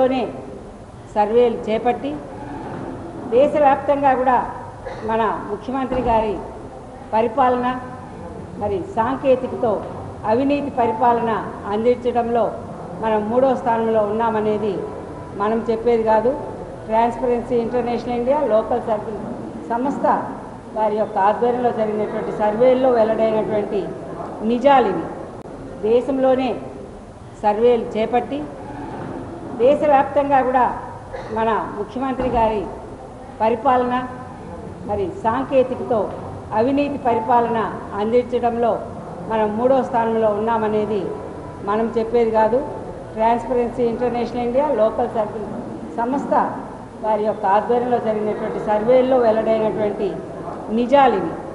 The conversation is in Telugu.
దేశంలోనే సర్వేలు చేపట్టి దేశవ్యాప్తంగా కూడా మన ముఖ్యమంత్రి గారి పరిపాలన మరి సాంకేతికతో అవినీతి పరిపాలన అందించడంలో మనం మూడో స్థానంలో ఉన్నామనేది మనం చెప్పేది కాదు Transparency International India Local Circle సంస్థ వారి యొక్క ఆధ్వర్యంలో జరిగినటువంటి సర్వేల్లో వెల్లడైనటువంటి నిజాలు ఇవి దేశంలోనే సర్వేలు చేపట్టి దేశవ్యాప్తంగా కూడా మన ముఖ్యమంత్రి గారి పరిపాలన మరి సాంకేతికతో అవినీతి పరిపాలన అందించడంలో మనం మూడో స్థానంలో ఉన్నామనేది మనం చెప్పేది కాదు Transparency International India Local Circle సంస్థ వారి యొక్క ఆధ్వర్యంలో జరిగినటువంటి సర్వేల్లో వెల్లడైనటువంటి నిజాలు ఇవి